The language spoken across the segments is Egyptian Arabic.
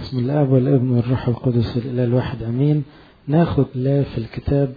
بسم الاب والابن والروح القدس الاله الواحد امين ناخد لا في الكتاب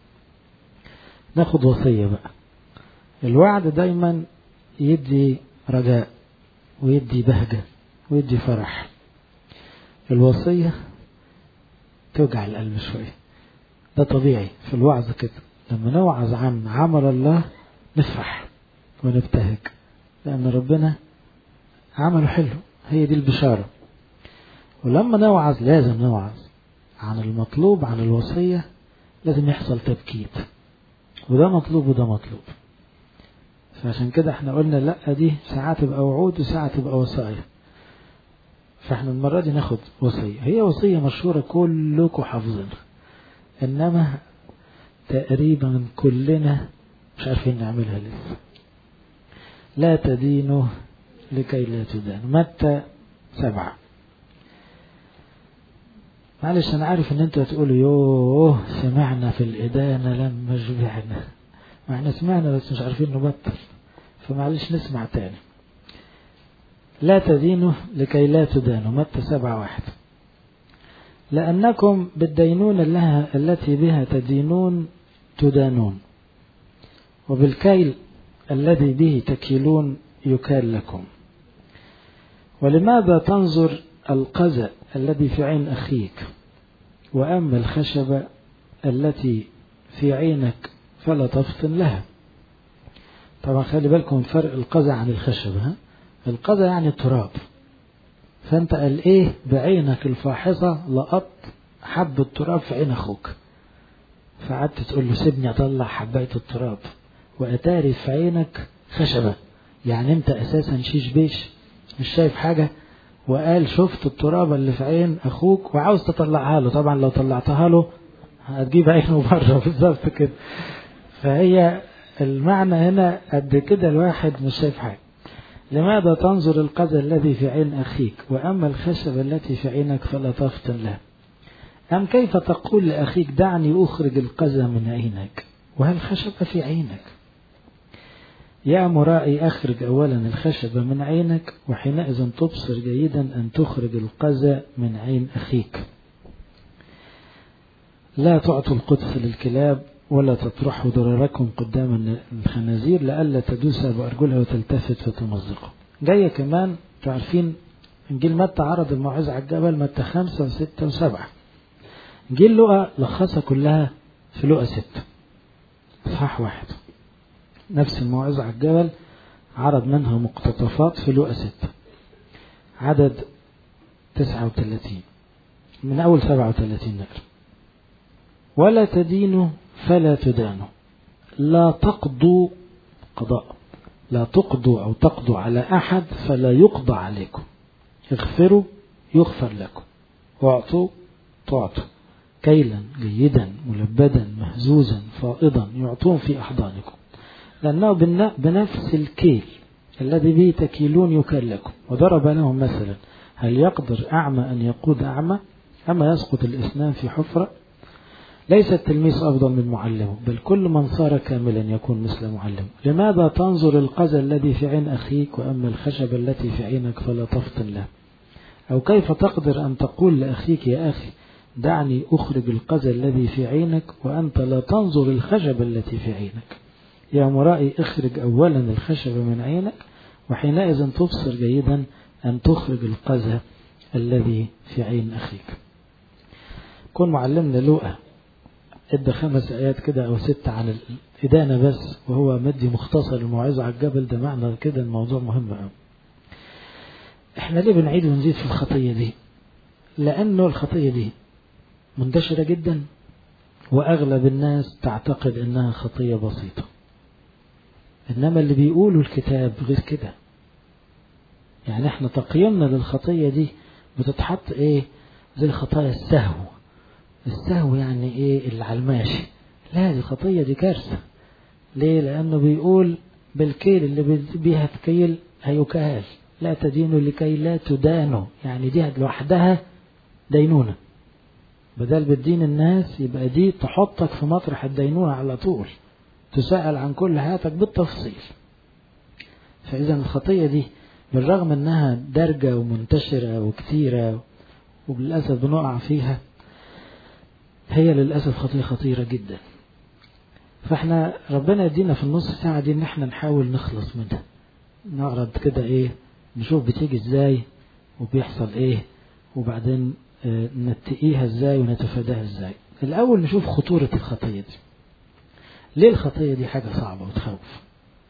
ناخد وصيه بقى الوعد دايما يدي رجاء ويدي بهجه ويدي فرح الوصيه توجع القلب شويه ده طبيعي في الوعظ كده لما نوعظ عن عمل الله نفرح ونبتهج لأن ربنا عمله حلو هي دي البشارة ولما نوعظ لازم نوعظ عن المطلوب عن الوصية لازم يحصل تبكيت وده مطلوب وده مطلوب فعشان كده احنا قلنا لا دي ساعات تبقى وعود وساعات تبقى وصايا فاحنا المرة دي ناخد وصية هي وصية مشهورة كلكم حافظينها انما تقريبا كلنا مش عارفين نعملها لسه لا تدينوا لكي لا تدانوا متى سبعة معلش انا عارف ان انتوا هتقولوا يوه سمعنا في الادانة لما شبعنا ما احنا سمعنا بس مش عارفين نبطل فمعلش نسمع تاني لا تدينوا لكي لا تدانوا متى سبعة واحد لأنكم بالدينونة لها التي بها تدينون تدانون وبالكيل الذي به تكيلون يكال لكم ولماذا تنظر القزأ الذي في عين أخيك وأما الخشبة التي في عينك فلا تفطن لها طبعا خلي بالكم من فرق القزع عن الخشبة ها؟ القزع يعني التراب فانت قال ايه بعينك الفاحصة لقط حب التراب في عين اخوك فقعدت تقول له سيبني اطلع حباية التراب واتاري في عينك خشبة يعني انت اساسا شيش بيش مش شايف حاجة وقال شفت التراب اللي في عين اخوك وعاوز تطلعها له طبعا لو طلعتها له هتجيب عينه بره بالظبط كده فهي المعنى هنا قد كده الواحد مش شايف حاجة لماذا تنظر القذى الذي في عين أخيك وأما الخشبة التي في عينك فلا تفطن له أم كيف تقول لأخيك دعني أخرج القذى من عينك وهل خشبة في عينك يا مرائي أخرج أولا الخشبة من عينك وحينئذ تبصر جيدا أن تخرج القذى من عين أخيك لا تعطوا القدس للكلاب ولا تطرحوا ضرركم قدام الخنازير لئلا تدوس بأرجلها وتلتفت فتمزقه جاية كمان تعرفين إنجيل متى عرض الموعظة على الجبل متى خمسة وستة وسبعة إنجيل لقى لخصها كلها في لقى ستة إصحاح واحد نفس الموعظة على الجبل عرض منها مقتطفات في لقى ستة عدد تسعة وثلاثين من أول سبعة وثلاثين نقرأ ولا تدينوا فلا تدانوا لا تقضوا قضاء لا تقضوا أو تقضوا على أحد فلا يقضى عليكم اغفروا يغفر لكم واعطوا تعطوا كيلا جيدا ملبدا مهزوزا فائضا يعطون في أحضانكم لأنه بنفس الكيل الذي به تكيلون يكال لكم وضرب لهم مثلا هل يقدر أعمى أن يقود أعمى أما يسقط الإسنان في حفرة ليس التلميذ أفضل من معلمه بل كل من صار كاملا يكون مثل معلمه لماذا تنظر القذى الذي في عين أخيك وأما الخشبة التي في عينك فلا تفطن له أو كيف تقدر أن تقول لأخيك يا أخي دعني أخرج القذى الذي في عينك وأنت لا تنظر الخشبة التي في عينك يا مرائي اخرج أولا الخشبة من عينك وحينئذ تبصر جيدا أن تخرج القذى الذي في عين أخيك كن معلمنا لوقا ادى خمس ايات كده او ستة عن الادانة بس وهو مدي مختصر الموعظة على الجبل ده معنى كده الموضوع مهم قوي احنا ليه بنعيد ونزيد في الخطية دي لانه الخطية دي منتشرة جدا واغلب الناس تعتقد انها خطية بسيطة انما اللي بيقولوا الكتاب غير كده يعني احنا تقييمنا للخطية دي بتتحط ايه زي خطايا السهو السهو يعني ايه اللي على الماشي لا دي خطية دي كارثة ليه لأنه بيقول بالكيل اللي بيها تكيل هيكال لا تدينوا لكي لا تدانوا يعني دي لوحدها دينونة بدل بتدين الناس يبقى دي تحطك في مطرح الدينونة على طول تسأل عن كل حياتك بالتفصيل فإذا الخطية دي بالرغم انها دارجة ومنتشرة وكتيرة وبالأسف بنقع فيها هي للأسف خطية خطيرة جدا فاحنا ربنا يدينا في النص ساعة دي ان احنا نحاول نخلص منها نعرض كده ايه نشوف بتيجي ازاي وبيحصل ايه وبعدين اه نتقيها ازاي ونتفاداها ازاي الاول نشوف خطورة الخطية دي ليه الخطية دي حاجة صعبة وتخوف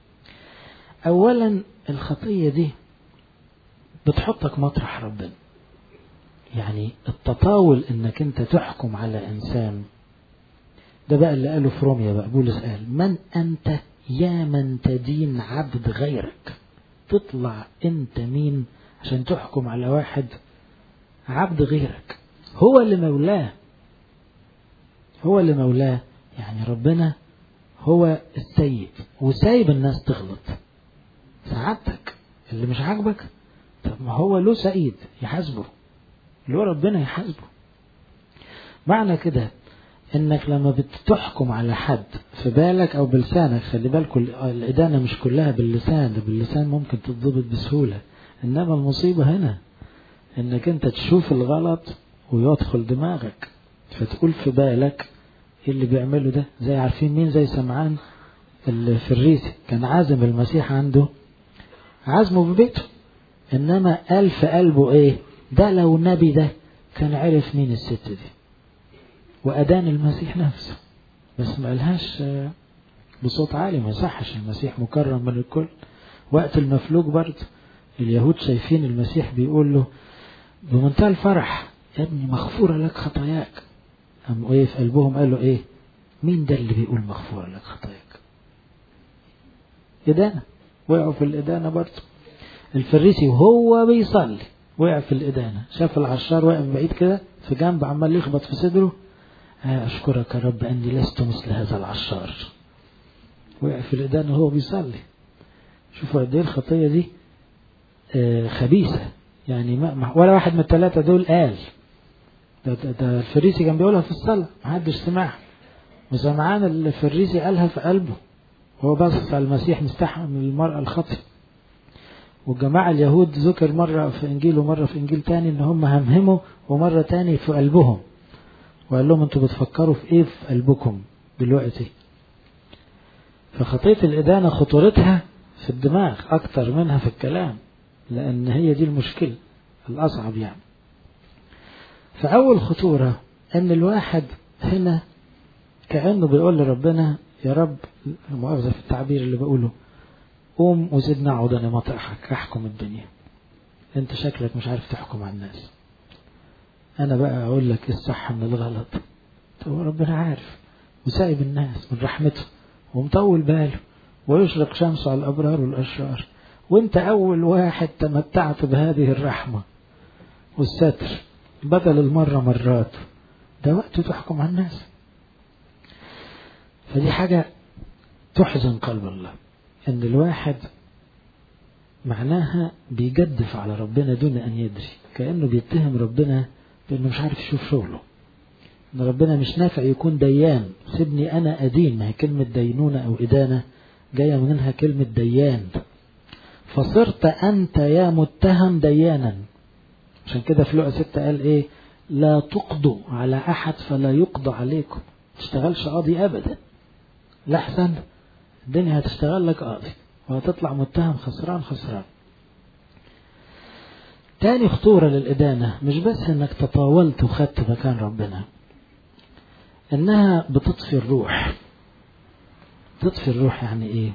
اولا الخطية دي بتحطك مطرح ربنا يعني التطاول انك انت تحكم على انسان ده بقى اللي قاله في روميا بقى بولس قال من انت يا من تدين عبد غيرك تطلع انت مين عشان تحكم على واحد عبد غيرك هو اللي مولاه هو اللي مولاه يعني ربنا هو السيد وسايب الناس تغلط سعادتك اللي مش عاجبك طب ما هو له سيد يحاسبه له ربنا يحاسبه معنى كده انك لما بتحكم على حد في بالك او بلسانك خلي بالكم الادانه مش كلها باللسان ده باللسان ممكن تتضبط بسهوله انما المصيبه هنا انك انت تشوف الغلط ويدخل دماغك فتقول في بالك ايه اللي بيعمله ده زي عارفين مين زي سمعان الفريسي كان عازم المسيح عنده عازمه في بيته انما قال في قلبه ايه ده لو النبي ده كان عرف مين الست دي وأدان المسيح نفسه بس ما قالهاش بصوت عالي ما يصحش المسيح مكرم من الكل وقت المفلوج برضه اليهود شايفين المسيح بيقول له بمنتهى الفرح يا ابني مغفورة لك خطاياك قام ايه في قلبهم قالوا ايه مين ده اللي بيقول مغفورة لك خطاياك إدانة وقعوا في الإدانة برضه الفريسي وهو بيصلي وقع في الإدانة شاف العشار واقف بعيد كده في جنب عمال يخبط في صدره أشكرك يا رب أني لست مثل هذا العشار وقع في الإدانة وهو بيصلي شوفوا قد إيه الخطية دي آه خبيثة يعني ما ولا واحد من الثلاثة دول قال ده, ده, ده الفريسي كان بيقولها في الصلاة محدش سمعها وسمعان الفريسي قالها في قلبه هو بص على المسيح مستحى من المرأة الخطية والجماعة اليهود ذكر مرة في إنجيل ومرة في إنجيل تاني إن هم همهموا ومرة تاني في قلبهم وقال لهم أنتوا بتفكروا في إيه في قلبكم دلوقتي فخطية الإدانة خطورتها في الدماغ أكتر منها في الكلام لأن هي دي المشكلة الأصعب يعني فأول خطورة أن الواحد هنا كأنه بيقول لربنا يا رب المؤاخذة في التعبير اللي بقوله قوم وزدنا اقعد انا مطرحك احكم الدنيا انت شكلك مش عارف تحكم على الناس انا بقى اقول لك ايه الصح من الغلط طب ربنا عارف وسايب الناس من رحمته ومطول باله ويشرق شمسه على الابرار والاشرار وانت اول واحد تمتعت بهذه الرحمه والستر بدل المره مرات ده وقت تحكم على الناس فدي حاجه تحزن قلب الله ان الواحد معناها بيجدف على ربنا دون ان يدري كانه بيتهم ربنا بانه مش عارف يشوف شغله ان ربنا مش نافع يكون ديان سيبني انا ادين ما هي كلمه دينونه او ادانه جايه منها كلمه ديان فصرت انت يا متهم ديانا عشان كده في لقا ستة قال ايه لا تقضوا على احد فلا يقضى عليكم تشتغلش قاضي ابدا لحسن الدنيا هتشتغل لك قاضي وهتطلع متهم خسران خسران تاني خطورة للإدانة مش بس انك تطاولت وخدت مكان ربنا انها بتطفي الروح تطفي الروح يعني ايه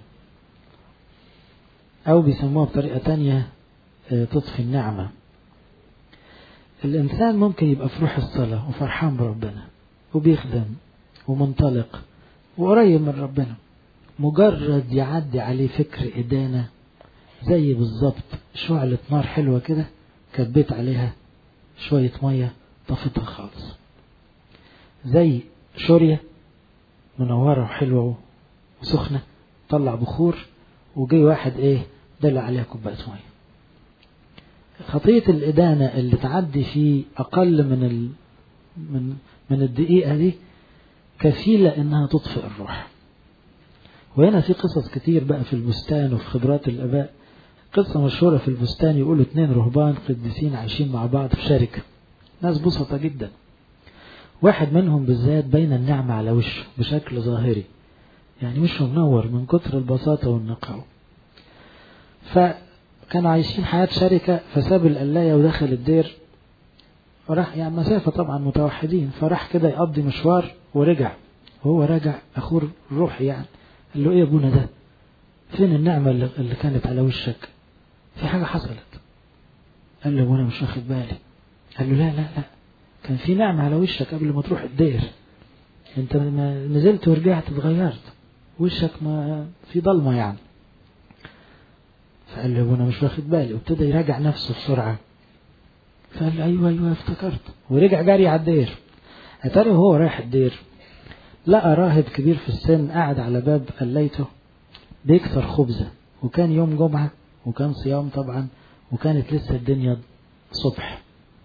او بيسموها بطريقة تانية تطفي النعمة الانسان ممكن يبقى في روح الصلاة وفرحان بربنا وبيخدم ومنطلق وقريب من ربنا مجرد يعدي عليه فكر إدانة زي بالظبط شعلة نار حلوة كده كبيت عليها شوية مية طفتها خالص زي شورية منورة وحلوة وسخنة طلع بخور وجي واحد ايه دلع عليها كوباية مية خطية الإدانة اللي تعدي في أقل من ال... من من الدقيقة دي كفيلة إنها تطفئ الروح وهنا في قصص كتير بقى في البستان وفي خبرات الآباء قصة مشهورة في البستان يقولوا اتنين رهبان قديسين عايشين مع بعض في شركة ناس بسطة جدا واحد منهم بالذات بين النعمة على وشه بشكل ظاهري يعني وشه منور من كتر البساطة والنقاوة فكانوا عايشين حياة شركة فساب القلاية ودخل الدير وراح يعني مسافة طبعا متوحدين فراح كده يقضي مشوار ورجع وهو راجع أخوه الروحي يعني قال له إيه يا أبونا ده فين النعمة اللي, اللي كانت على وشك في حاجة حصلت قال له أبونا مش واخد بالي قال له لا لا لا كان في نعمة على وشك قبل ما تروح الدير انت ما نزلت ورجعت اتغيرت وشك ما في ضلمة يعني فقال له ابونا مش واخد بالي وابتدى يراجع نفسه بسرعة فقال له ايوه ايوه افتكرت ورجع جري على الدير اتاري وهو رايح الدير لقى راهب كبير في السن قاعد على باب قليته بيكسر خبزة وكان يوم جمعة وكان صيام طبعا وكانت لسه الدنيا صبح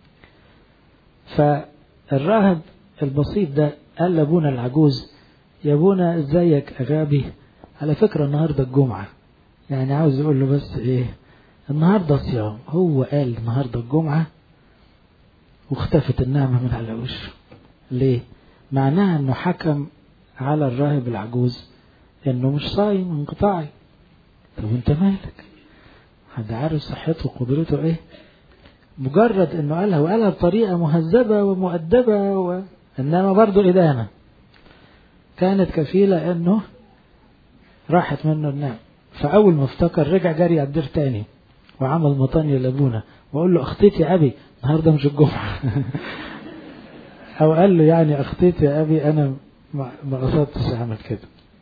فالراهب البسيط ده قال لابونا العجوز يا ابونا ازيك غابي على فكرة النهاردة الجمعة يعني عاوز يقول له بس ايه النهاردة صيام هو قال النهاردة الجمعة واختفت النعمة من على وشه ليه معناها انه حكم على الراهب العجوز انه مش صايم انقطاعي طب وانت مالك حد عارف صحته وقدرته ايه مجرد انه قالها وقالها بطريقة مهذبة ومؤدبة و... انما برضه ادانة كانت كفيلة انه راحت منه النعم فاول ما افتكر رجع جري على الدير تاني وعمل مطانية لابونا واقول له اخطيت يا ابي النهارده مش الجمعة او قال له يعني اخطيت يا ابي انا ما قصدتش اعمل كده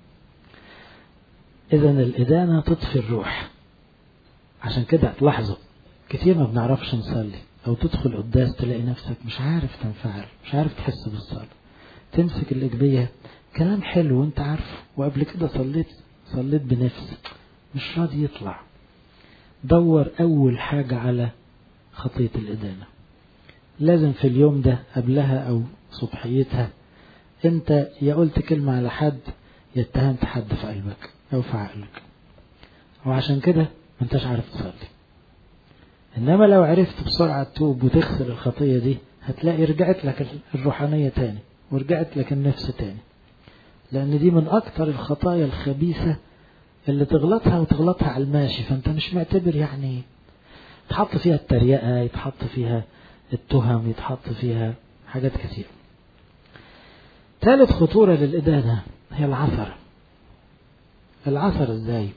اذا الادانة تطفي الروح عشان كده تلاحظوا كتير ما بنعرفش نصلي او تدخل قداس تلاقي نفسك مش عارف تنفعل مش عارف تحس بالصلاة تمسك الإجبية كلام حلو وانت عارفه وقبل كده صليت صليت بنفسك مش راضي يطلع دور أول حاجة على خطية الإدانة لازم في اليوم ده قبلها أو صبحيتها انت يا قلت كلمة على حد يا اتهمت حد في قلبك أو في عقلك وعشان كده ما انتش عارف تصلي إنما لو عرفت بسرعة تتوب وتغسل الخطية دي هتلاقي رجعت لك الروحانية تاني ورجعت لك النفس تاني لأن دي من أكتر الخطايا الخبيثة اللي تغلطها وتغلطها على الماشي فأنت مش معتبر يعني يتحط فيها التريقة يتحط فيها التهم يتحط فيها حاجات كتير ثالث خطورة للإدانة هي العثرة العثر ازاي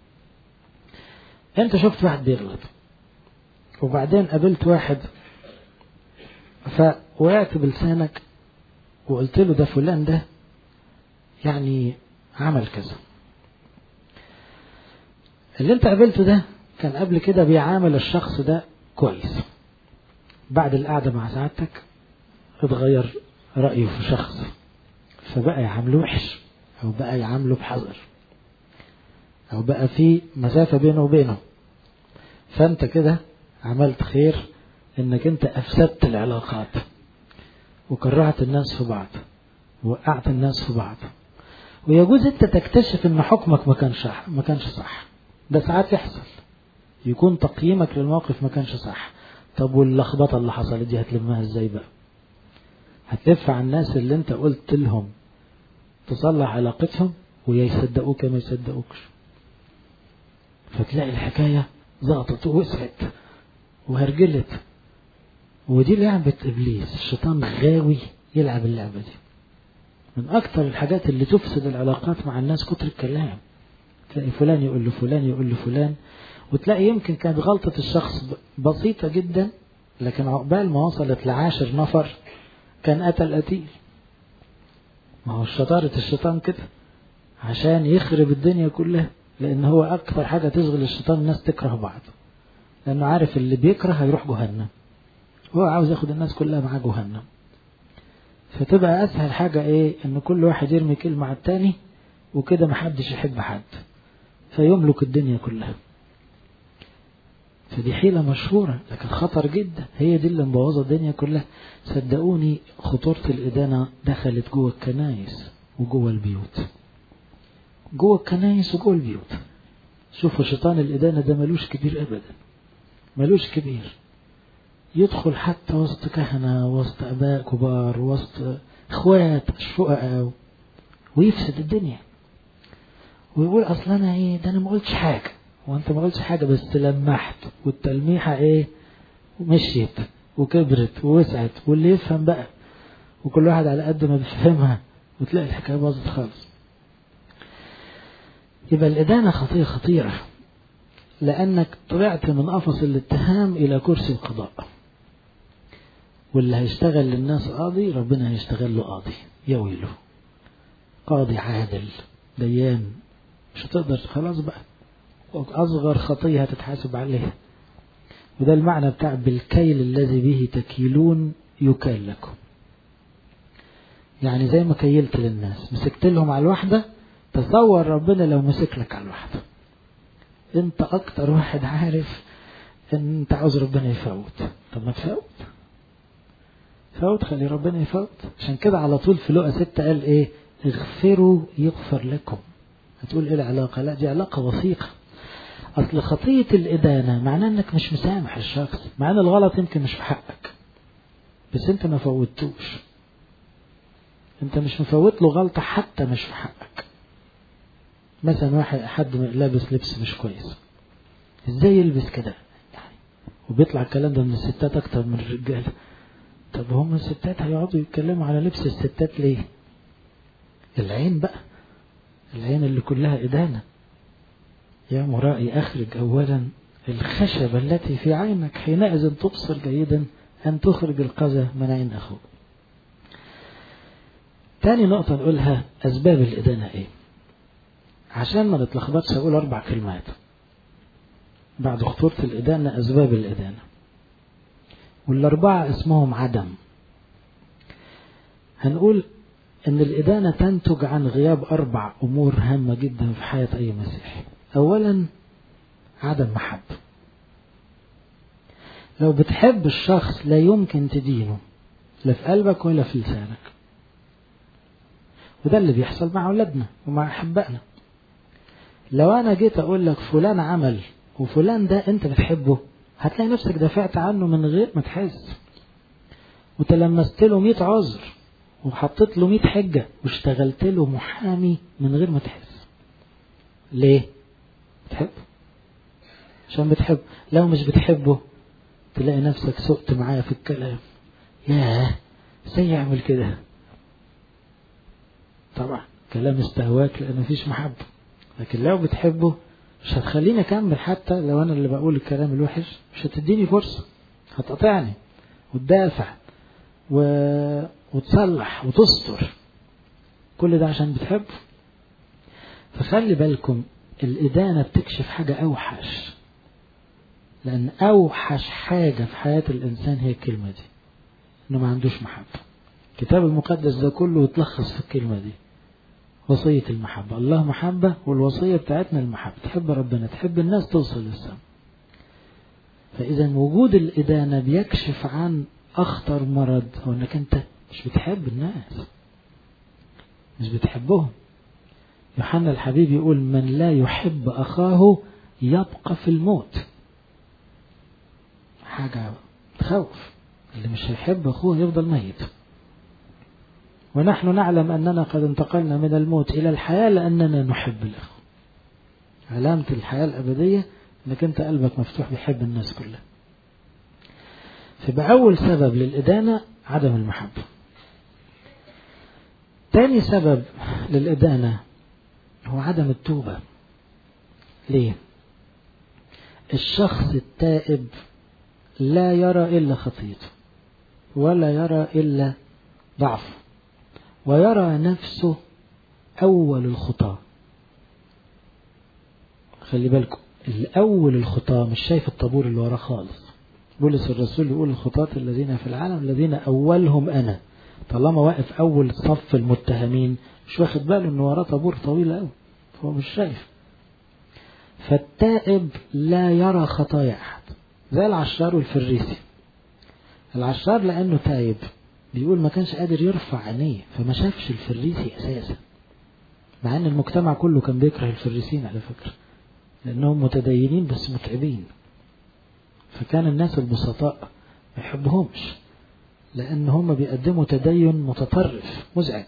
انت شفت واحد بيغلط وبعدين قابلت واحد فوقعت بلسانك وقلت له ده فلان ده يعني عمل كذا اللي انت قابلته ده كان قبل كده بيعامل الشخص ده كويس بعد القعدة مع سعادتك اتغير رأيه في شخص فبقى يعامله وحش أو بقى يعامله بحذر أو بقى في مسافة بينه وبينه فأنت كده عملت خير إنك أنت أفسدت العلاقات وكرهت الناس في بعض ووقعت الناس في بعض ويجوز أنت تكتشف إن حكمك ما كانش ما كانش صح ده ساعات يحصل يكون تقييمك للموقف ما كانش صح طب واللخبطة اللي حصلت دي هتلمها ازاي بقى هتلف على الناس اللي انت قلت لهم تصلح علاقتهم ويا يصدقوك يا ما يصدقوكش فتلاقي الحكاية ضغطت ووسعت وهرجلت ودي لعبة إبليس الشيطان غاوي يلعب اللعبة دي من أكتر الحاجات اللي تفسد العلاقات مع الناس كتر الكلام تلاقي فلان يقول له فلان يقول له فلان وتلاقي يمكن كانت غلطة الشخص بسيطة جدا لكن عقبال ما وصلت لعاشر نفر كان قتل قتيل ما هو شطارة الشيطان كده عشان يخرب الدنيا كلها لأن هو أكثر حاجة تشغل الشيطان الناس تكره بعض لأنه عارف اللي بيكره هيروح جهنم هو عاوز ياخد الناس كلها معاه جهنم فتبقى أسهل حاجة إيه إن كل واحد يرمي كلمة على التاني وكده محدش يحب حد فيملك الدنيا كلها فدي حيلة مشهورة لكن خطر جدا هي دي اللي مبوظة الدنيا كلها صدقوني خطورة الإدانة دخلت جوه الكنايس وجوه البيوت جوه الكنايس وجوه البيوت شوفوا شيطان الإدانة ده ملوش كبير أبدا ملوش كبير يدخل حتى وسط كهنة وسط أباء كبار وسط إخوات شقق ويفسد الدنيا ويقول أصل أنا إيه ده أنا ما قلتش حاجة وأنت ما قلتش حاجة بس لمحت والتلميحة إيه مشيت وكبرت ووسعت واللي يفهم بقى وكل واحد على قد ما بيفهمها وتلاقي الحكاية باظت خالص يبقى الإدانة خطية خطيرة لأنك طلعت من قفص الاتهام إلى كرسي القضاء واللي هيشتغل للناس قاضي ربنا هيشتغل له قاضي يا ويله قاضي عادل ديان مش هتقدر خلاص بقى أصغر خطية هتتحاسب عليها وده المعنى بتاع بالكيل الذي به تكيلون يكال لكم يعني زي ما كيلت للناس مسكت لهم على الواحدة تصور ربنا لو مسك لك على الواحدة انت اكتر واحد عارف ان انت عاوز ربنا يفوت طب ما تفوت فوت خلي ربنا يفوت عشان كده على طول في لقا ستة قال ايه اغفروا يغفر لكم هتقول ايه العلاقة لا دي علاقة وثيقة اصل خطية الادانة معناه انك مش مسامح الشخص مع ان الغلط يمكن مش في حقك بس انت ما فوتوش انت مش مفوت له غلطة حتى مش في حقك مثلا واحد حد لابس لبس مش كويس ازاي يلبس كده يعني وبيطلع الكلام ده من الستات اكتر من الرجال طب هم الستات هيقعدوا يتكلموا على لبس الستات ليه العين بقى العين اللي كلها إدانة يا مرائي أخرج أولا الخشبة التي في عينك حينئذ تبصر جيدا أن تخرج القذى من عين أخوك تاني نقطة نقولها أسباب الإدانة إيه عشان ما نتلخبطش هقول أربع كلمات بعد خطورة الإدانة أسباب الإدانة والأربعة اسمهم عدم هنقول أن الإدانة تنتج عن غياب أربع أمور هامة جدا في حياة أي مسيحي أولا عدم محبة لو بتحب الشخص لا يمكن تدينه لا في قلبك ولا في لسانك وده اللي بيحصل مع أولادنا ومع أحبائنا لو أنا جيت أقول لك فلان عمل وفلان ده أنت بتحبه هتلاقي نفسك دافعت عنه من غير ما تحس وتلمست له 100 عذر وحطيت له 100 حجة واشتغلت له محامي من غير ما تحس ليه بتحبه عشان بتحب لو مش بتحبه تلاقي نفسك سقت معايا في الكلام ياه ازاي يعمل كده طبعا كلام استهواك لان مفيش محبة لكن لو بتحبه مش هتخليني اكمل حتى لو انا اللي بقول الكلام الوحش مش هتديني فرصة هتقطعني وتدافع و... وتصلح وتستر كل ده عشان بتحبه فخلي بالكم الإدانة بتكشف حاجة أوحش لأن أوحش حاجة في حياة الإنسان هي الكلمة دي إنه ما عندوش محبة الكتاب المقدس ده كله يتلخص في الكلمة دي وصية المحبة الله محبة والوصية بتاعتنا المحبة تحب ربنا تحب الناس توصل للسماء فإذا وجود الإدانة بيكشف عن أخطر مرض هو إنك أنت مش بتحب الناس مش بتحبهم يوحنا الحبيب يقول من لا يحب أخاه يبقى في الموت حاجة تخوف اللي مش هيحب أخوه يفضل ميت ونحن نعلم أننا قد انتقلنا من الموت إلى الحياة لأننا نحب الأخوة علامة الحياة الأبدية أنك أنت قلبك مفتوح بيحب الناس كلها فيبقى أول سبب للإدانة عدم المحبة تاني سبب للإدانة هو عدم التوبة ليه الشخص التائب لا يرى إلا خطيته ولا يرى إلا ضعفه ويرى نفسه أول الخطاة خلي بالكم الأول الخطاة مش شايف الطابور اللي وراه خالص بولس الرسول يقول الخطاة الذين في العالم الذين أولهم أنا طالما واقف أول صف المتهمين مش واخد باله إن وراه طابور طويل أوي فهو مش شايف فالتائب لا يرى خطايا أحد زي العشار والفريسي العشار لأنه تايب بيقول ما كانش قادر يرفع عينيه فما شافش الفريسي أساسا مع أن المجتمع كله كان بيكره الفريسين على فكرة لأنهم متدينين بس متعبين فكان الناس البسطاء ما يحبهمش لأن هم بيقدموا تدين متطرف مزعج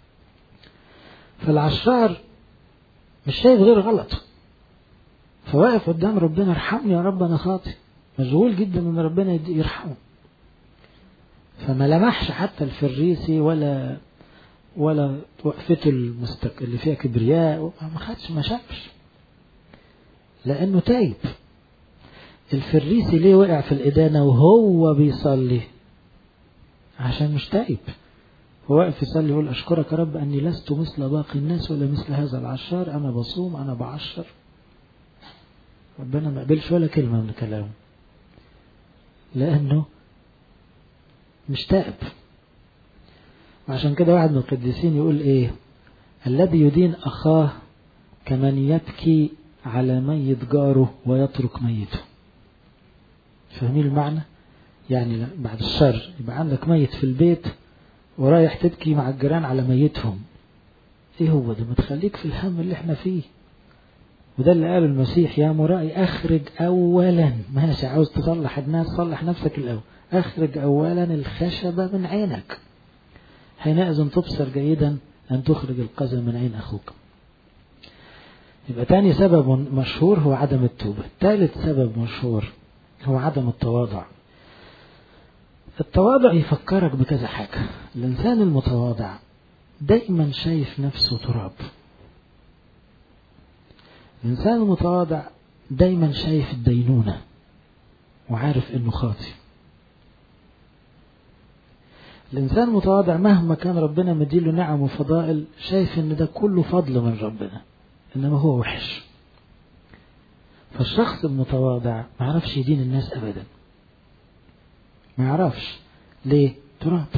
فالعشار مش شايف غير غلط فواقف قدام ربنا ارحمني يا رب أنا خاطئ مشغول جدا إن ربنا يرحمه فما لمحش حتى الفريسي ولا ولا وقفته المستق... اللي فيها كبرياء ما خدش ما شافش لأنه تايب الفريسي ليه وقع في الإدانة وهو بيصلي عشان مش تايب هو واقف يصلي يقول أشكرك يا رب أني لست مثل باقي الناس ولا مثل هذا العشار أنا بصوم أنا بعشر ربنا ما قبلش ولا كلمة من كلامه لأنه مش تائب وعشان كده واحد من القديسين يقول إيه الذي يدين أخاه كمن يبكي على ميت جاره ويترك ميته فاهمين المعنى يعني بعد الشر يبقى عندك ميت في البيت ورايح تبكي مع الجيران على ميتهم ايه هو ده ما تخليك في الهم اللي احنا فيه وده اللي قاله المسيح يا مرائي اخرج اولا ماشي عاوز تصلح الناس صلح نفسك الاول اخرج اولا الخشبة من عينك حينئذ تبصر جيدا ان تخرج القذى من عين اخوك يبقى تاني سبب مشهور هو عدم التوبة ثالث سبب مشهور هو عدم التواضع التواضع يفكرك بكذا حاجة الإنسان المتواضع دايما شايف نفسه تراب الإنسان المتواضع دايما شايف الدينونة وعارف إنه خاطئ الإنسان المتواضع مهما كان ربنا مديله نعم وفضائل شايف إن ده كله فضل من ربنا إنما هو وحش فالشخص المتواضع ما يعرفش يدين الناس أبدا ما يعرفش ليه تراب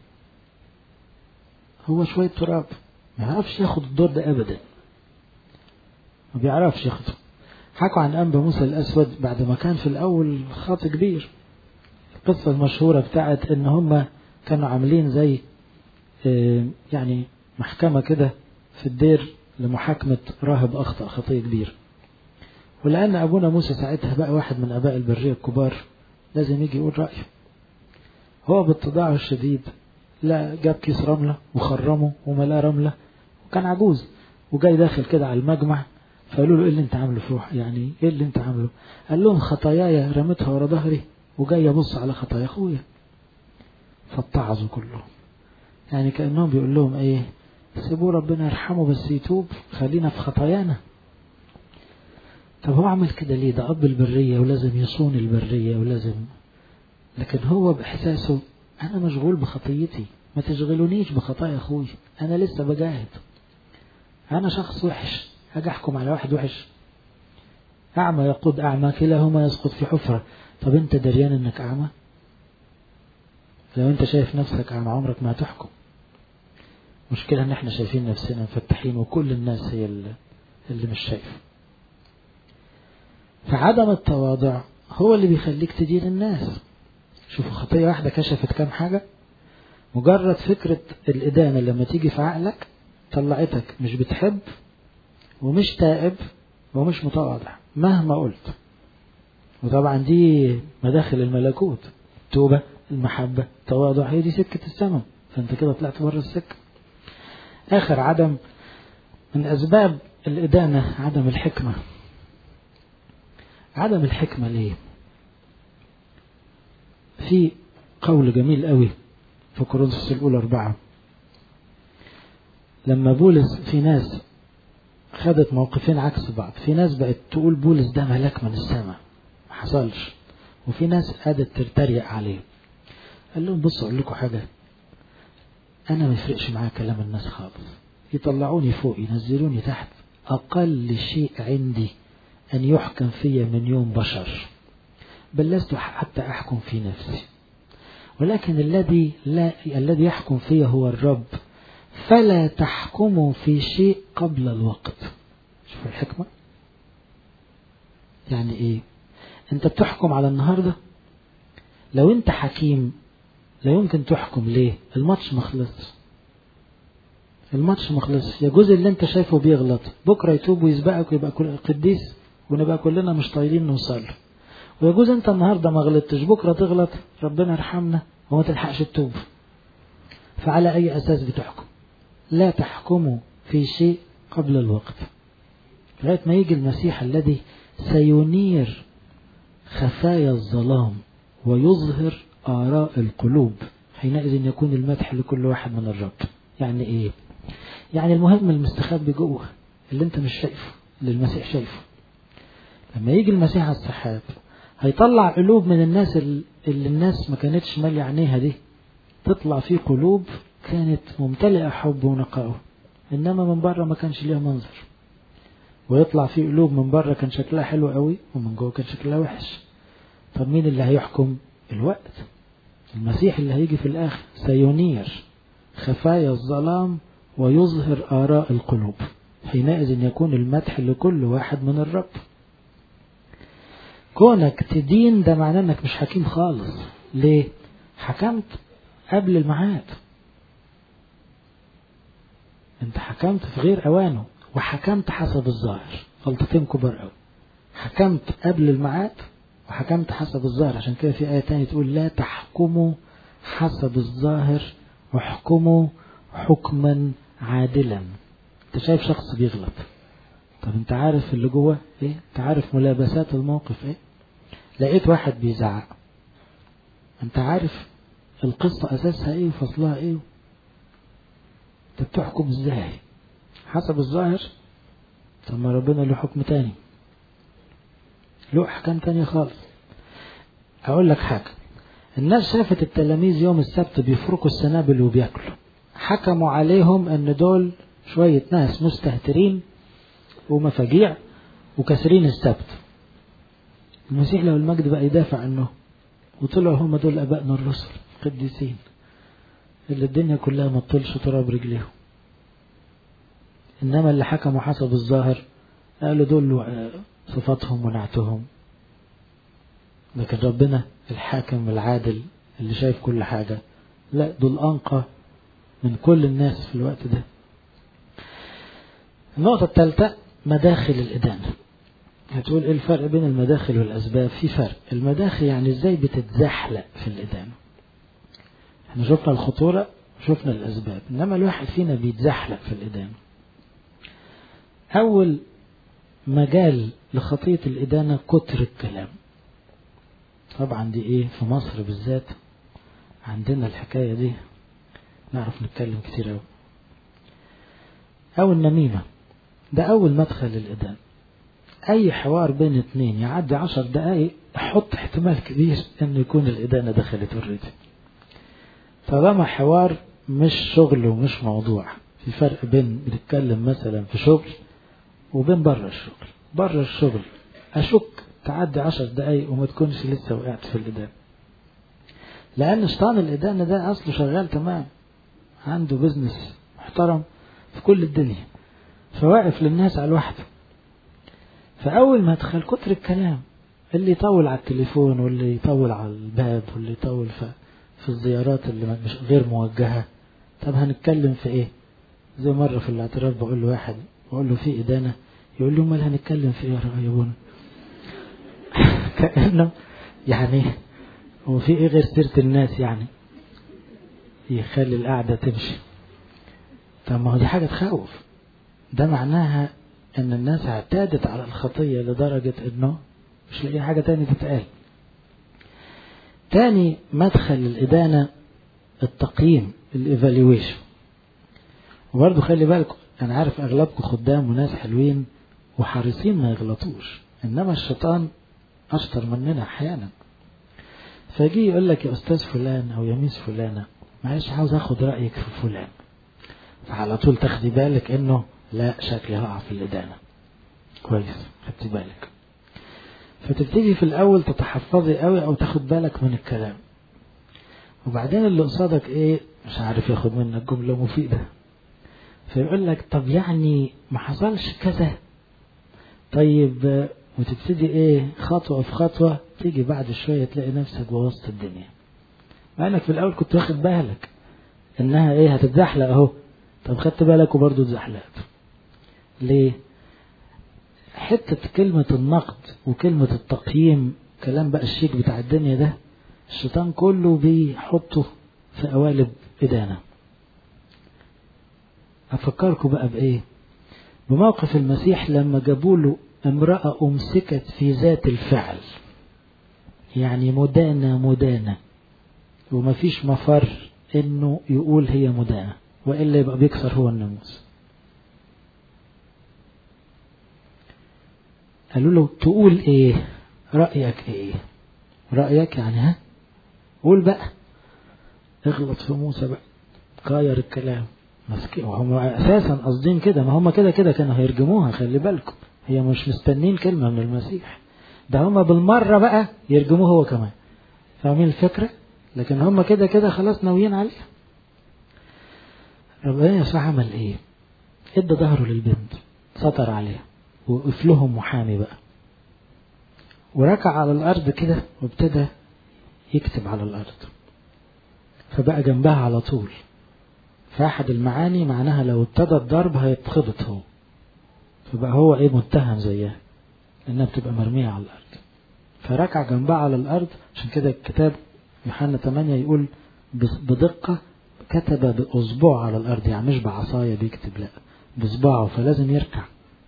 هو شوية تراب ما يعرفش ياخد الدور ده أبدا ما بيعرفش ياخده حكوا عن أنبا موسى الأسود بعد ما كان في الأول خاطئ كبير القصة المشهورة بتاعت إن هم كانوا عاملين زي يعني محكمة كده في الدير لمحاكمة راهب أخطأ خطية كبير ولأن أبونا موسى ساعتها بقى واحد من أباء البرية الكبار لازم يجي يقول رأيه هو باتضاعه الشديد لا جاب كيس رملة وخرمه وملاه رملة وكان عجوز وجاي داخل كده على المجمع فقالوا له ايه اللي انت عامله في روح يعني ايه اللي انت عامله قال لهم خطاياي رميتها ورا ظهري وجاي ابص على خطايا اخويا فاتعظوا كلهم يعني كانهم بيقول لهم ايه سيبوه ربنا يرحمه بس يتوب خلينا في خطايانا طب هو عمل كده ليه ده اب البريه ولازم يصون البريه ولازم لكن هو باحساسه انا مشغول بخطيتي ما تشغلونيش بخطايا اخوي انا لسه بجاهد انا شخص وحش هاجي احكم على واحد وحش اعمى يقود اعمى كلاهما يسقط في حفره طب انت دريان انك اعمى لو انت شايف نفسك اعمى عمرك ما هتحكم مشكلة ان احنا شايفين نفسنا مفتحين وكل الناس هي اللي, اللي مش شايفه فعدم التواضع هو اللي بيخليك تدين الناس شوفوا خطية واحدة كشفت كام حاجة مجرد فكرة الإدانة لما تيجي في عقلك طلعتك مش بتحب ومش تائب ومش متواضع مهما قلت وطبعا دي مداخل الملكوت التوبة المحبة التواضع هي دي سكة السماء فانت كده طلعت بره السكة آخر عدم من أسباب الإدانة عدم الحكمة عدم الحكمة ليه في قول جميل قوي في كورنثوس الأولى أربعة لما بولس في ناس خدت موقفين عكس بعض في ناس بقت تقول بولس ده ملاك من السماء ما حصلش وفي ناس قعدت ترتريق عليه قال لهم بصوا اقول لكم حاجه انا ما يفرقش معايا كلام الناس خالص يطلعوني فوق ينزلوني تحت اقل شيء عندي ان يحكم في من يوم بشر بل لست حتى احكم في نفسي ولكن الذي لا الذي يحكم في هو الرب فلا تحكموا في شيء قبل الوقت شوف الحكمة يعني ايه انت بتحكم على النهاردة لو انت حكيم لا يمكن تحكم ليه الماتش مخلص الماتش مخلص يجوز اللي انت شايفه بيغلط بكرة يتوب ويسبقك ويبقى كل قديس ونبقى كلنا مش طايلين نوصل ويجوز انت النهاردة ما غلطتش بكرة تغلط ربنا يرحمنا وما تلحقش تتوب فعلى أي أساس بتحكم لا تحكموا في شيء قبل الوقت لغاية ما يجي المسيح الذي سينير خفايا الظلام ويظهر آراء القلوب حينئذ يكون المدح لكل واحد من الرب يعني ايه يعني المهم المستخبي جوه اللي انت مش شايفه اللي المسيح شايفه لما يجي المسيح على السحاب هيطلع قلوب من الناس اللي الناس ما كانتش مالية عينيها دي تطلع في قلوب كانت ممتلئة حب ونقاء إنما من بره ما كانش ليها منظر ويطلع في قلوب من بره كان شكلها حلو قوي ومن جوه كان شكلها وحش طب مين اللي هيحكم الوقت المسيح اللي هيجي في الآخر سينير خفايا الظلام ويظهر آراء القلوب حينئذ يكون المدح لكل واحد من الرب كونك تدين ده معناه انك مش حكيم خالص ليه حكمت قبل الميعاد انت حكمت في غير اوانه وحكمت حسب الظاهر غلطتين كبار قوي حكمت قبل الميعاد وحكمت حسب الظاهر عشان كده في آية تانية تقول لا تحكموا حسب الظاهر واحكموا حكما عادلا انت شايف شخص بيغلط طب انت عارف اللي جوه ايه انت عارف ملابسات الموقف ايه لقيت واحد بيزعق انت عارف القصة اساسها ايه وفصلها ايه انت بتحكم ازاي حسب الظاهر طب ما ربنا له حكم تاني له احكام تانية خالص اقول لك حاجة الناس شافت التلاميذ يوم السبت بيفركوا السنابل وبياكلوا حكموا عليهم ان دول شوية ناس مستهترين ومفاجيع وكسرين السبت المسيح له المجد بقى يدافع عنه وطلعوا هم دول ابائنا الرسل قديسين اللي الدنيا كلها ما تطلش تراب رجليهم انما اللي حكموا حسب الظاهر قالوا دول صفاتهم ونعتهم لكن ربنا الحاكم العادل اللي شايف كل حاجة لا دول أنقى من كل الناس في الوقت ده النقطة الثالثة مداخل الإدانة هتقول ايه الفرق بين المداخل والأسباب في فرق المداخل يعني ازاي بتتزحلق في الإدانة احنا شفنا الخطورة شفنا الأسباب إنما الواحد فينا بيتزحلق في الإدانة أول مجال لخطية الإدانة كتر الكلام طبعا دي ايه في مصر بالذات عندنا الحكاية دي نعرف نتكلم كتير أوي أو النميمة ده أول مدخل للإدانة أي حوار بين اتنين يعدي عشر دقايق حط احتمال كبير إنه يكون الإدانة دخلت اوريدي طالما حوار مش شغل ومش موضوع في فرق بين بنتكلم مثلا في شغل وبين بره الشغل بره الشغل أشك تعدي عشر دقايق وما تكونش لسه وقعت في الإدانة لأن شيطان الإدانة ده أصله شغال تمام عنده بزنس محترم في كل الدنيا فواقف للناس على لوحده فأول ما دخل كتر الكلام اللي يطول على التليفون واللي يطول على الباب واللي يطول في, في الزيارات اللي مش غير موجهة طب هنتكلم في ايه زي مرة في الاعتراف بقول له واحد بقول له في إدانة يقول له امال هنتكلم في ايه يا ابونا كأنه يعني هو في ايه غير سيرة الناس يعني يخلي القعدة تمشي طب ما هو دي حاجة تخوف ده معناها ان الناس اعتادت على الخطية لدرجة انه مش لاقي حاجة تاني تتقال تاني مدخل الإدانة التقييم الايفالويشن وبرضه خلي بالكم انا عارف اغلبكم خدام وناس حلوين وحريصين ما يغلطوش انما الشيطان اشطر مننا احيانا فيجي يقول لك يا استاذ فلان او يا ميس فلانه معلش عاوز اخد رايك في فلان فعلى طول تاخدي بالك انه لا شكلي هقع في الادانه كويس خدتي بالك فتبتدي في الاول تتحفظي قوي او تاخد بالك من الكلام وبعدين اللي قصادك ايه مش عارف ياخد منك جمله مفيده فيقول لك طب يعني ما حصلش كذا طيب وتبتدي ايه خطوة في خطوة تيجي بعد شوية تلاقي نفسك بوسط الدنيا مع انك في الاول كنت واخد بالك انها ايه هتتزحلق اهو طب خدت بالك وبرضه اتزحلقت ليه حتة كلمة النقد وكلمة التقييم كلام بقى الشيك بتاع الدنيا ده الشيطان كله بيحطه في قوالب إدانة أفكركم بقى بإيه بموقف المسيح لما جابوا له امرأة أمسكت في ذات الفعل يعني مدانة مدانة ومفيش مفر إنه يقول هي مدانة وإلا يبقى بيكسر هو الناموس قالوا له تقول إيه رأيك إيه رأيك يعني ها قول بقى اغلط في موسى بقى غير الكلام مسكين وهم اساسا قاصدين كده ما هم كده كده كانوا هيرجموها خلي بالكم هي مش مستنين كلمه من المسيح ده هم بالمره بقى يرجموه هو كمان فاهمين الفكره لكن هم كده كده خلاص ناويين عليها ربنا يسوع عمل ايه ادى ظهره للبنت سطر عليها وقف لهم محامي بقى وركع على الارض كده وابتدى يكتب على الارض فبقى جنبها على طول فأحد المعاني معناها لو ابتدى الضرب هيتخبط هو فبقى هو ايه متهم زيها لانها بتبقى مرمية على الارض فركع جنبها على الارض عشان كده الكتاب يوحنا 8 يقول بدقة كتب بأصبعه على الأرض يعني مش بعصاية بيكتب لا بصباعه فلازم يركع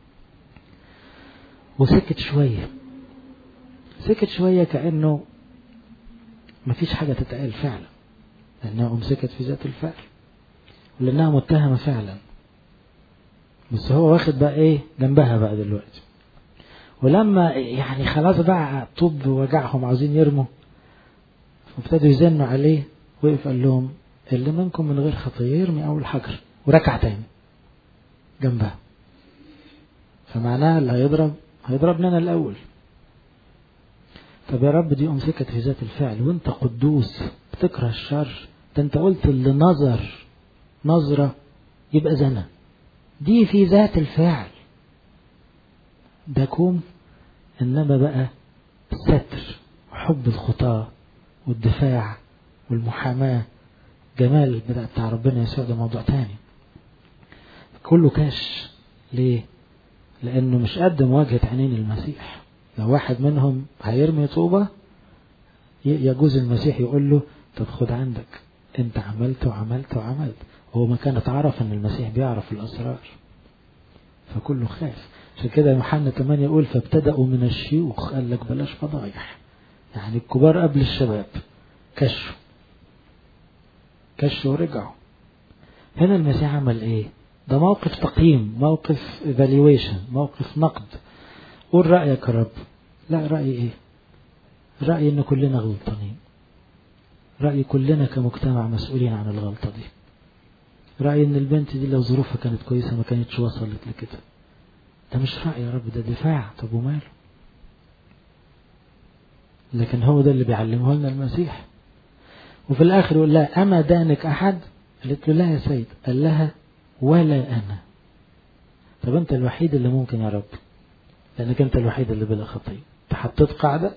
وسكت شوية سكت شوية كأنه مفيش حاجة تتقال فعلا لأنها أمسكت في ذات الفعل ولأنها متهمة فعلا بس هو واخد بقى إيه جنبها بقى دلوقتي ولما يعني خلاص بقى طب وجعهم عاوزين يرموا وابتدوا يزنوا عليه وقف قال لهم اللي منكم من غير خطية يرمي أول حجر وركع تاني جنبها فمعناها اللي هيضرب هيضربنا أنا الأول طب يا رب دي أمسكت في ذات الفعل وانت قدوس بتكره الشر ده انت قلت اللي نظر نظرة يبقى زنا دي في ذات الفعل ده كوم إنما بقى الستر وحب الخطاة والدفاع والمحاماة جمال بتاع ربنا يسوع ده موضوع تاني كله كاش ليه لأنه مش قد مواجهة عينين المسيح لو واحد منهم هيرمي طوبة يجوز المسيح يقول له طب خد عندك انت عملت وعملت وعملت هو ما كان اتعرف ان المسيح بيعرف الاسرار فكله خاف عشان كده يوحنا 8 يقول فابتدأوا من الشيوخ قال لك بلاش فضايح يعني الكبار قبل الشباب كشوا كشوا ورجعوا هنا المسيح عمل ايه ده موقف تقييم موقف evaluation موقف نقد قول رأيك يا رب لا رأيي ايه رأيي ان كلنا غلطانين رأيي كلنا كمجتمع مسؤولين عن الغلطة دي رأيي ان البنت دي لو ظروفها كانت كويسة ما كانتش وصلت لكده ده مش رأي يا رب ده دفاع طب وماله لكن هو ده اللي بيعلمه لنا المسيح وفي الآخر يقول لها أما دانك أحد قالت له لا يا سيد قال لها ولا أنا طب أنت الوحيد اللي ممكن يا رب لأنك أنت الوحيد اللي بلا خطية تحطيت قاعدة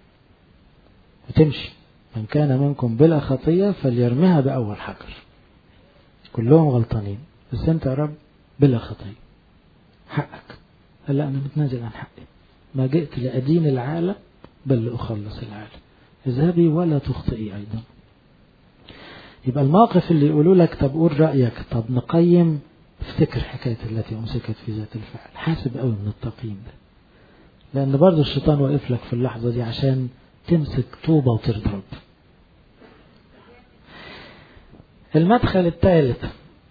وتمشي من كان منكم بلا خطية فليرميها بأول حجر كلهم غلطانين بس أنت يا رب بلا خطية حقك قال لا أنا متنازل عن حقي ما جئت لأدين العالم بل لأخلص العالم اذهبي ولا تخطئي أيضا يبقى الموقف اللي يقولوا لك طب قول رأيك طب نقيم افتكر حكاية التي أمسكت في ذات الفعل حاسب قوي من التقييم ده لأن برضه الشيطان واقف لك في اللحظة دي عشان تمسك طوبة وتضرب المدخل الثالث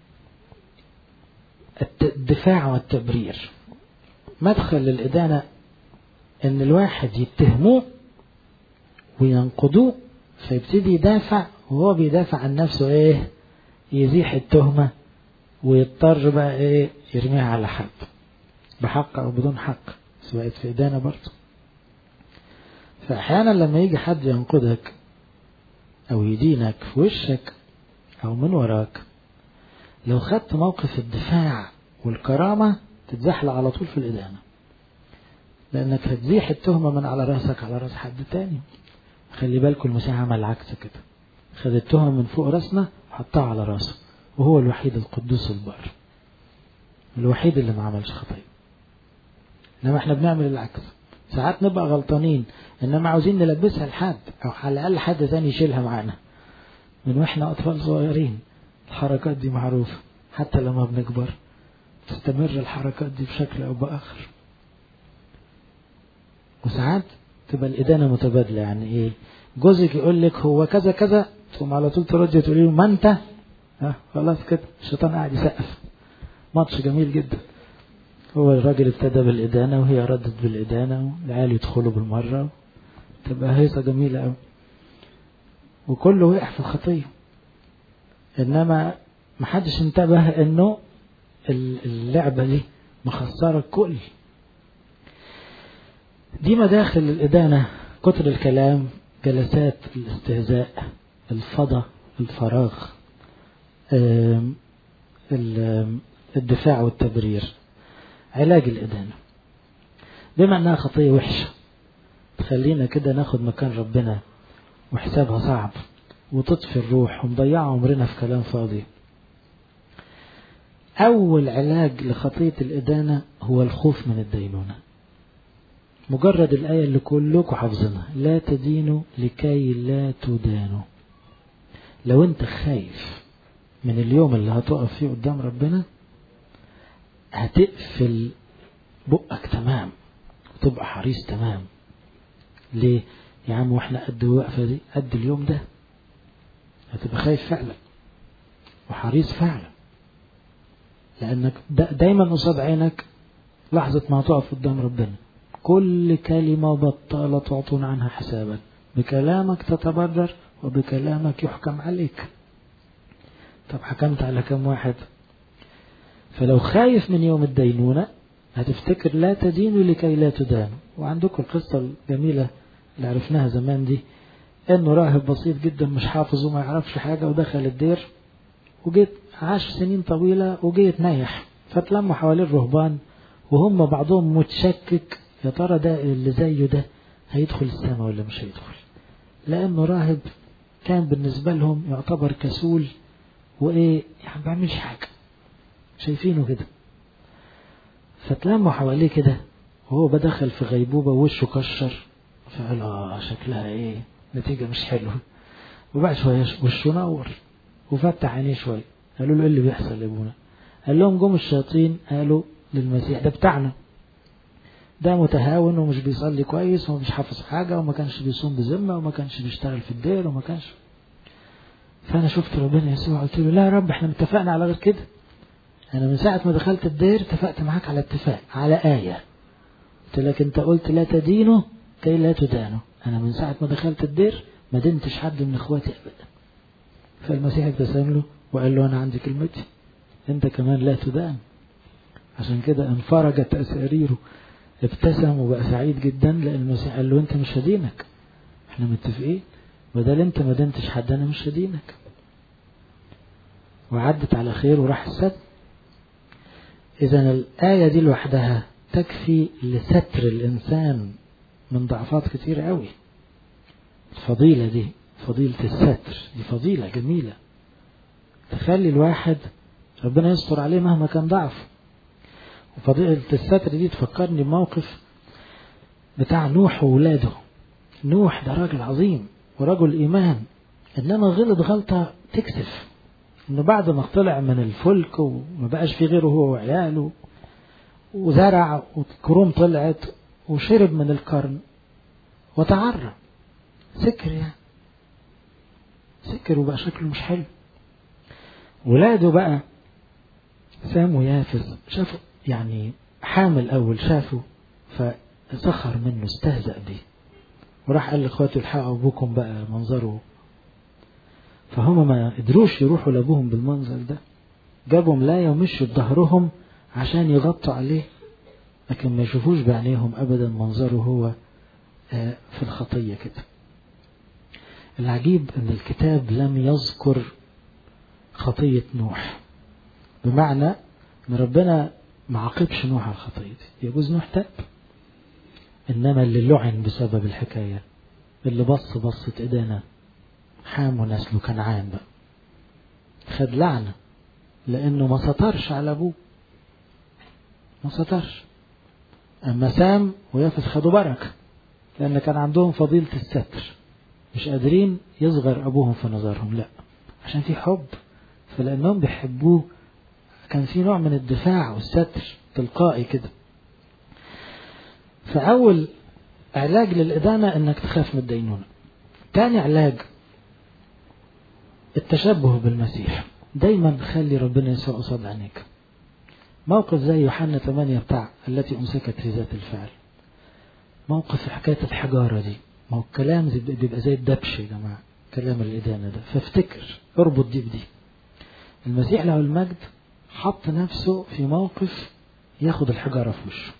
الدفاع والتبرير مدخل للإدانة إن الواحد يتهموه وينقضوه فيبتدي يدافع وهو بيدافع عن نفسه إيه يزيح التهمة ويضطر بقى إيه يرميها على حد بحق أو بدون حق سواء في إدانة برضه فأحيانا لما يجي حد ينقدك أو يدينك في وشك أو من وراك لو خدت موقف الدفاع والكرامة تتزحلق على طول في الإدانة لأنك هتزيح التهمة من على راسك على راس حد تاني خلي بالكم المسيح عمل العكس كده خد التهمة من فوق راسنا وحطها على راسه وهو الوحيد القدوس البار الوحيد اللي ما عملش خطية إنما احنا بنعمل العكس ساعات نبقى غلطانين انما عاوزين نلبسها لحد او على الاقل حد تاني يشيلها معانا من واحنا اطفال صغيرين الحركات دي معروفة حتى لما بنكبر تستمر الحركات دي بشكل او باخر وساعات تبقى الإدانة متبادلة يعني إيه جوزك يقول لك هو كذا كذا تقوم على طول ترد تقولي له ما أنت ها خلاص كده الشيطان قاعد يسقف ماتش جميل جدا هو الراجل ابتدى بالإدانة وهي ردت بالإدانة والعيال يدخلوا بالمرة تبقى هيصة جميلة أوي وكله وقع في الخطية إنما محدش انتبه إنه اللعبة دي مخسرة الكل دي مداخل الإدانة كتر الكلام جلسات الاستهزاء الفضى الفراغ الدفاع والتبرير علاج الإدانة بما أنها خطية وحشة تخلينا كده ناخد مكان ربنا وحسابها صعب وتطفي الروح ومضيع عمرنا في كلام فاضي أول علاج لخطية الإدانة هو الخوف من الدينونة مجرد الآية اللي كلكم حافظينها لا تدينوا لكي لا تدانوا لو انت خايف من اليوم اللي هتقف فيه قدام ربنا هتقفل بقك تمام وتبقى حريص تمام ليه يا عم واحنا قد الوقفة دي قد اليوم ده هتبقى خايف فعلا وحريص فعلا لأنك دايما قصاد عينك لحظة ما تقف قدام ربنا كل كلمة بطالة تعطون عنها حسابا بكلامك تتبرر وبكلامك يحكم عليك طب حكمت على كم واحد فلو خايف من يوم الدينونة هتفتكر لا تدينوا لكي لا تدانوا وعندكم القصة الجميلة اللي عرفناها زمان دي انه راهب بسيط جدا مش حافظ وما يعرفش حاجة ودخل الدير وجيت عاش سنين طويلة وجي يتنيح فتلموا حوالين الرهبان وهم بعضهم متشكك يا ترى ده اللي زيه ده هيدخل السماء ولا مش هيدخل لانه راهب كان بالنسبة لهم يعتبر كسول وايه يعني ما بيعملش حاجة شايفينه كده فتلموا حواليه كده وهو بدخل في غيبوبة ووشه كشر فقال اه شكلها ايه نتيجة مش حلوة وبعد شوية وشه نور وفتح عينيه شوية قالوا له ايه اللي بيحصل يا ابونا قال لهم جم الشياطين قالوا للمسيح ده بتاعنا ده متهاون ومش بيصلي كويس ومش حافظ حاجة وما كانش بيصوم بذمة وما كانش بيشتغل في الدير وما كانش فأنا شفت ربنا يسوع قلت له لا يا رب احنا اتفقنا على غير كده أنا من ساعة ما دخلت الدير اتفقت معاك على اتفاق على آية قلت لك أنت قلت لا تدينه كي لا تدانه أنا من ساعة ما دخلت الدير ما دنتش حد من إخواتي أبدا فالمسيح ابتسم له وقال له أنا عندي كلمتي أنت كمان لا تدان عشان كده انفرجت أساريره ابتسم وبقى سعيد جدا لأن المسيح قال له أنت مش هدينك احنا متفقين بدل أنت ما دنتش حد أنا مش هدينك وعدت على خير وراح السد إذا الآية دي لوحدها تكفي لستر الإنسان من ضعفات كتير قوي الفضيلة دي فضيلة الستر دي فضيلة جميلة تخلي الواحد ربنا يستر عليه مهما كان ضعفه وفضيلة الستر دي تفكرني بموقف بتاع نوح وولاده نوح ده راجل عظيم ورجل إيمان إنما غلط غلطة تكسف إنه بعد ما طلع من الفلك وما بقاش في غيره هو وعياله وزرع والكروم طلعت وشرب من القرن وتعرى سكر يعني سكر وبقى شكله مش حلو ولاده بقى سام ويافز شافوا يعني حامل أول شافه فسخر منه استهزأ بيه وراح قال لاخواته الحقوا ابوكم بقى منظره فهم ما قدروش يروحوا لابوهم بالمنظر ده جابوا ملاية ومشوا بظهرهم عشان يغطوا عليه لكن ما يشوفوش بعينيهم ابدا منظره هو في الخطية كده العجيب ان الكتاب لم يذكر خطية نوح بمعنى ان ربنا ما عاقبش نوح على الخطية دي يجوز نوح تاب انما اللي لعن بسبب الحكاية اللي بص بصة ايدينا حام ونسله كنعان بقى خد لعنة لانه ما سطرش على ابوه ما سطرش أما سام ويافث خدوا بركة لأن كان عندهم فضيلة الستر مش قادرين يصغر أبوهم في نظرهم لا عشان في حب فلأنهم بيحبوه كان في نوع من الدفاع والستر تلقائي كده فأول علاج للإدانة إنك تخاف من الدينونة تاني علاج التشبه بالمسيح دايما خلي ربنا يسوع قصاد عينيك موقف زي يوحنا 8 بتاع التي أمسكت في ذات الفعل موقف حكاية الحجارة دي ما هو الكلام بيبقى زي الدبش يا جماعة كلام الإدانة ده فافتكر اربط دي بدي المسيح له المجد حط نفسه في موقف ياخد الحجارة في وشه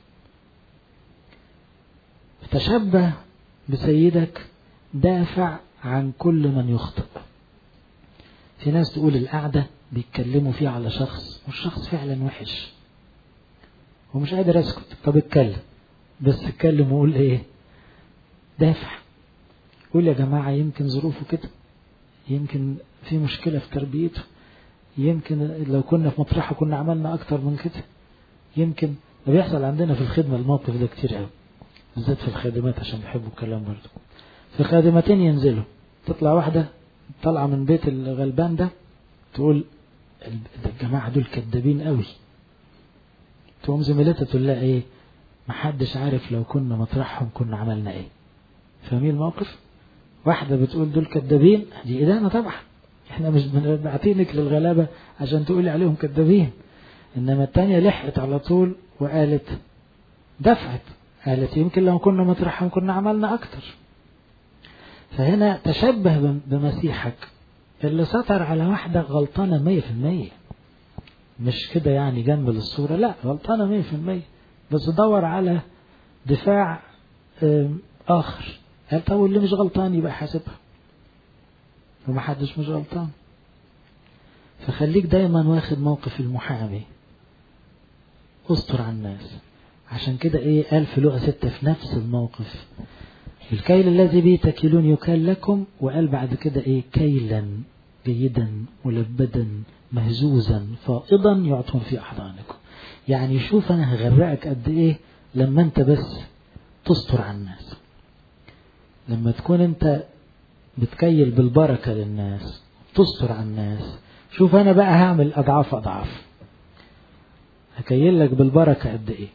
تشبه بسيدك دافع عن كل من يخطئ في ناس تقول القعدة بيتكلموا فيها على شخص والشخص فعلا وحش ومش قادر اسكت طب اتكلم بس اتكلم وقول ايه دافع قول يا جماعة يمكن ظروفه كده يمكن في مشكلة في تربيته يمكن لو كنا في مطرحه كنا عملنا أكتر من كده يمكن ده بيحصل عندنا في الخدمة الموقف ده كتير قوي بالذات في الخادمات عشان بيحبوا الكلام برضه في خادمتين ينزلوا تطلع واحدة طالعة من بيت الغلبان ده تقول الجماعة دول كدابين قوي تقوم زميلتها تقول لها ايه محدش عارف لو كنا مطرحهم كنا عملنا ايه فاهمين الموقف واحدة بتقول دول كدابين دي إدانة طبعا احنا مش بنبعتينك للغلابة عشان تقولي عليهم كدابين انما التانية لحقت على طول وقالت دفعت قالت يمكن لو كنا مطرحهم كنا عملنا اكتر فهنا تشبه بمسيحك اللي سطر على واحدة غلطانة مية في المية مش كده يعني جنب للصورة لا غلطانة مية في المية بس دور على دفاع آخر قال طب اللي مش غلطان يبقى حاسبها ومحدش مش غلطان فخليك دايما واخد موقف المحامي استر على الناس عشان كده ايه قال في لقى ستة في نفس الموقف الكيل الذي به تكيلون يكال لكم وقال بعد كده ايه كيلا جيدا ملبدا مهزوزا فائضا يعطون في احضانكم يعني شوف انا هغرقك قد ايه لما انت بس تستر على الناس لما تكون انت بتكيل بالبركة للناس تستر على الناس شوف انا بقى هعمل اضعاف اضعاف هكيل لك بالبركة قد ايه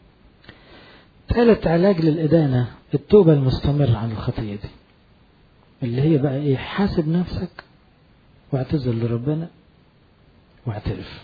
ثالث علاج للإدانة التوبة المستمرة عن الخطية دي اللي هي بقى ايه حاسب نفسك واعتذر لربنا واعترف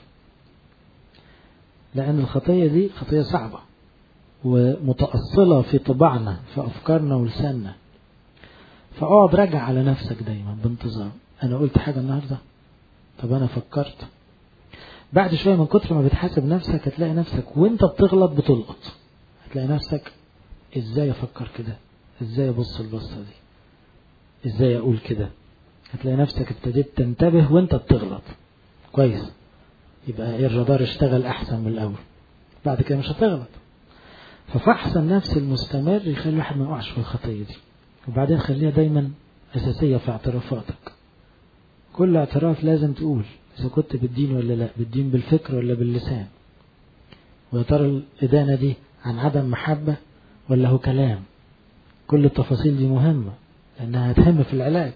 لأن الخطية دي خطية صعبة ومتأصلة في طباعنا في أفكارنا ولساننا فاقعد راجع على نفسك دايما بانتظام أنا قلت حاجة النهاردة طب أنا فكرت بعد شوية من كتر ما بتحاسب نفسك هتلاقي نفسك وانت بتغلط بتلقط هتلاقي نفسك ازاي افكر كده ازاي ابص البصة دي ازاي اقول كده هتلاقي نفسك ابتديت تنتبه وانت بتغلط كويس يبقى ايه الرادار اشتغل احسن من الاول بعد كده مش هتغلط ففحص النفس المستمر يخلي الواحد ما يقعش في الخطية دي وبعدين خليها دايما أساسية في اعترافاتك كل اعتراف لازم تقول إذا كنت بالدين ولا لا بالدين بالفكر ولا باللسان ويا ترى الإدانة دي عن عدم محبة ولا هو كلام كل التفاصيل دي مهمة لأنها هتهم في العلاج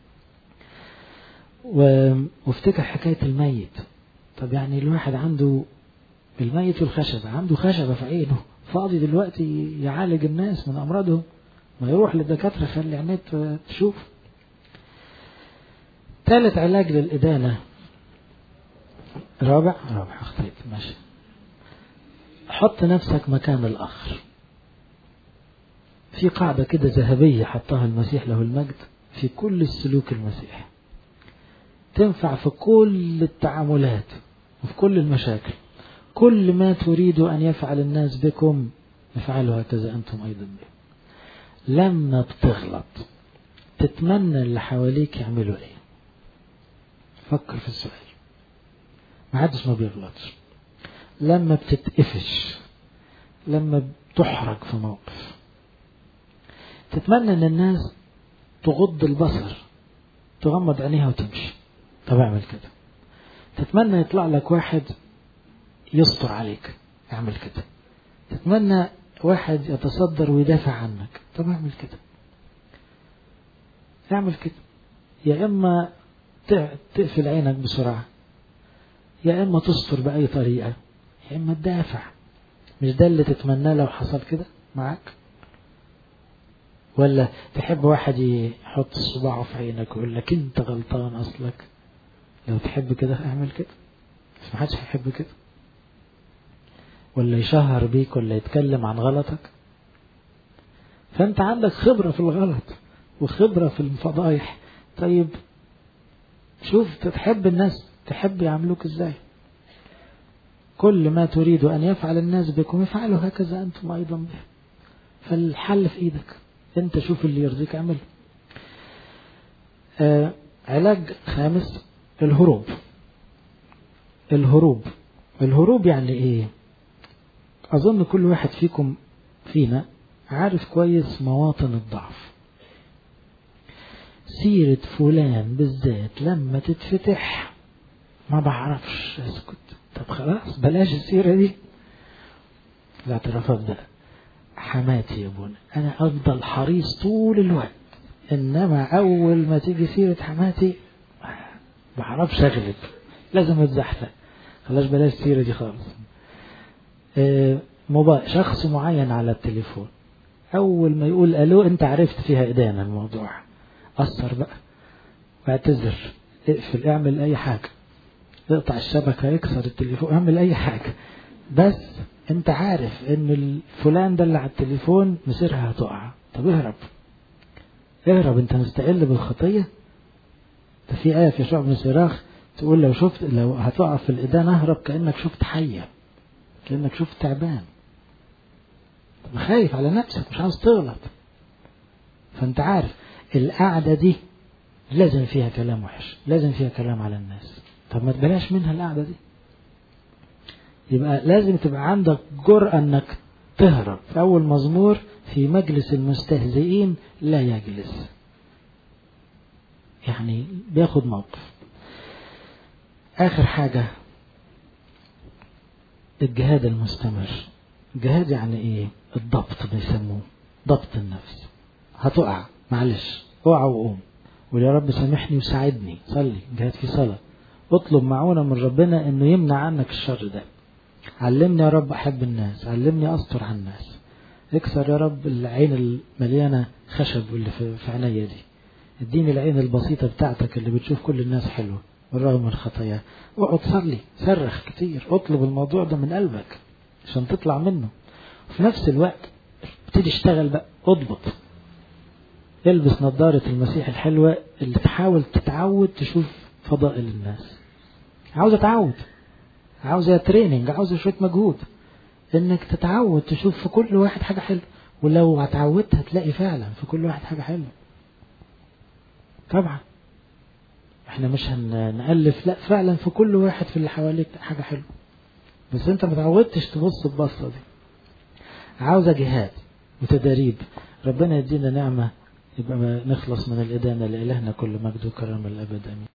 و... وافتكر حكاية الميت طب يعني الواحد عنده الميت والخشبة عنده خشبة في عينه فاضي دلوقتي يعالج الناس من أمراضهم ما يروح للدكاترة خلي عينيه تشوف ثالث علاج للإدانة رابع رابع أخطيت ماشي حط نفسك مكان الآخر في قاعدة كده ذهبية حطها المسيح له المجد في كل السلوك المسيحي تنفع في كل التعاملات وفي كل المشاكل كل ما تريد أن يفعل الناس بكم افعلوا هكذا أنتم أيضا بهم لما بتغلط تتمنى اللي حواليك يعملوا ايه فكر في السؤال ما حدش ما بيغلطش لما بتتقفش لما بتحرج في موقف تتمنى ان الناس تغض البصر تغمض عينيها وتمشي طب اعمل كده تتمنى يطلع لك واحد يستر عليك اعمل كده تتمنى واحد يتصدر ويدافع عنك طب اعمل كده اعمل كده يا اما تقفل عينك بسرعة يا اما تستر بأي طريقة يا اما تدافع مش ده اللي تتمناه لو حصل كده معاك ولا تحب واحد يحط صباعه في عينك ويقول لك انت غلطان اصلك لو تحب كده اعمل كده بس محدش هيحب كده ولا يشهر بيك ولا يتكلم عن غلطك فانت عندك خبرة في الغلط وخبرة في الفضايح طيب شوف تحب الناس تحب يعملوك ازاي كل ما تريد أن يفعل الناس بكم افعلوا هكذا أنتم أيضا به فالحل في إيدك أنت شوف اللي يرضيك اعمله آه علاج خامس الهروب الهروب الهروب يعني إيه أظن كل واحد فيكم فينا عارف كويس مواطن الضعف سيرة فلان بالذات لما تتفتح ما بعرفش اسكت طب خلاص بلاش السيرة دي الاعترافات ده حماتي يا ابونا انا افضل حريص طول الوقت انما اول ما تيجي سيرة حماتي ما بعرفش اغلب لازم اتزحلق خلاص بلاش السيرة دي خالص اه موبايل شخص معين على التليفون اول ما يقول الو انت عرفت فيها ايدينا الموضوع اثر بقى واعتذر اقفل اعمل اي حاجه اقطع الشبكة يكسر التليفون اعمل اي حاجة بس انت عارف ان الفلان ده اللي على التليفون مسيرها هتقع طب اهرب اهرب انت مستقل بالخطية ده في آية في يشوع بن سراخ تقول لو شفت لو هتقع في الإيدان اهرب كأنك شفت حية كأنك شفت تعبان طب خايف على نفسك مش عاوز تغلط فانت عارف القعدة دي لازم فيها كلام وحش لازم فيها كلام على الناس طب ما تبلاش منها القعدة دي يبقى لازم تبقى عندك جرأة انك تهرب في اول مزمور في مجلس المستهزئين لا يجلس يعني بياخد موقف اخر حاجة الجهاد المستمر الجهاد يعني ايه الضبط بيسموه ضبط النفس هتقع معلش اوعى وقوم ويا رب سامحني وساعدني صلي جهاد في صلاه اطلب معونة من ربنا انه يمنع عنك الشر ده علمني يا رب احب الناس علمني استر على الناس اكسر يا رب العين المليانة خشب اللي في عينيا دي اديني العين البسيطة بتاعتك اللي بتشوف كل الناس حلوة بالرغم من الخطايا واقعد صلي صرخ كتير اطلب الموضوع ده من قلبك عشان تطلع منه وفي نفس الوقت ابتدي اشتغل بقى اضبط البس نظارة المسيح الحلوة اللي تحاول تتعود تشوف فضائل الناس عاوز اتعود عاوزة تريننج عاوزة شوية مجهود انك تتعود تشوف في كل واحد حاجة حلوة ولو اتعودت هتلاقي فعلا في كل واحد حاجة حلوة طبعا احنا مش هنألف لا فعلا في كل واحد في اللي حواليك حاجة حلوة بس انت ما تعودتش تبص البصة دي عاوزة جهاد وتدريب ربنا يدينا نعمة يبقى نخلص من الإدانة لإلهنا كل مجد وكرم الأبد أمين